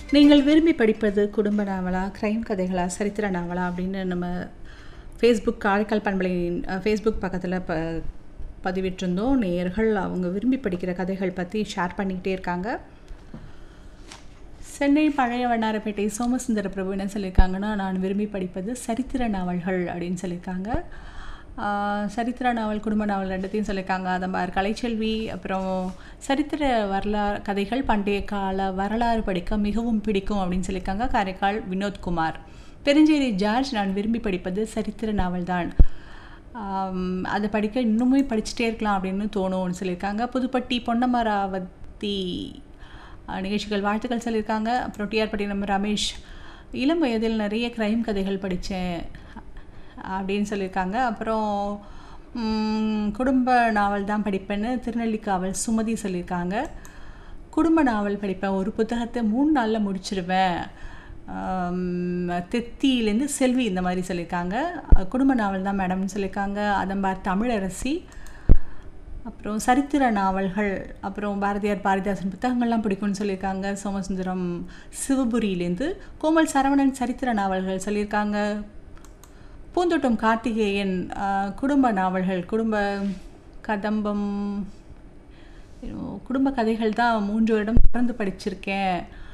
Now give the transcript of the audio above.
நீங்கள் விரும்பி படிப்பது குடும்ப நாவலா கிரைம் கதைகளா சரித்திர நாவலா அப்படின்னு நம்ம ஃபேஸ்புக் காரைக்கால் பண்பலையின் ஃபேஸ்புக் பக்கத்தில் ப பதிவிட்டிருந்தோம் நேயர்கள் அவங்க விரும்பி படிக்கிற கதைகள் பற்றி ஷேர் பண்ணிக்கிட்டே இருக்காங்க சென்னை பழைய வண்ணாரப்பேட்டை சோமசுந்தர பிரபு என்ன சொல்லியிருக்காங்கன்னா நான் விரும்பி படிப்பது சரித்திர நாவல்கள் அப்படின்னு சொல்லியிருக்காங்க ஆஹ் சரித்திர நாவல் குடும்ப நாவல் ரெண்டுத்தையும் சொல்லியிருக்காங்க அதை மாதிரி கலைச்செல்வி அப்புறம் சரித்திர வரலாறு கதைகள் பண்டைய கால வரலாறு படிக்க மிகவும் பிடிக்கும் அப்படின்னு சொல்லியிருக்காங்க காரைக்கால் வினோத்குமார் பெருஞ்சேரி ஜார்ஜ் நான் விரும்பி படிப்பது சரித்திர நாவல் தான் ஆம், அதை படிக்க இன்னுமே படிச்சுட்டே இருக்கலாம் அப்படின்னு தோணும்னு சொல்லியிருக்காங்க புதுப்பட்டி பொன்னமராவதி அஹ், நிகழ்ச்சிகள் வாழ்த்துக்கள் சொல்லியிருக்காங்க அப்புறம் டிஆர் பட்டினம் ரமேஷ் இளம் வயதில் நிறைய கிரைம் கதைகள் படித்தேன் அப்படின்னு சொல்லியிருக்காங்க அப்புறம் ம், குடும்ப நாவல் தான் படிப்பேன்னு திருநெல்லிக்காவல் சுமதி சொல்லியிருக்காங்க குடும்ப நாவல் படிப்பேன் ஒரு புத்தகத்தை மூணு நாளில் முடிச்சிருவேன் ஆம், தெத்தியிலேருந்து செல்வி இந்த மாதிரி சொல்லியிருக்காங்க அஹ், குடும்ப நாவல் தான் மேடம்னு சொல்லியிருக்காங்க அதம்பார் தமிழரசி அப்புறம் சரித்திர நாவல்கள் அப்புறம் பாரதியார் பாரதிதாசன் புத்தகங்கள்லாம் பிடிக்கும்னு சொல்லியிருக்காங்க சோமசுந்தரம் சிவபுரியிலேருந்து கோமல் சரவணன் சரித்திர நாவல்கள் சொல்லியிருக்காங்க பூந்தோட்டம் கார்த்திகேயன் ஆஹ், குடும்ப நாவல்கள் குடும்ப கதம்பம் you know, குடும்ப கதைகள் தான் மூன்று வருடம் தொடர்ந்து படிச்சிருக்கேன்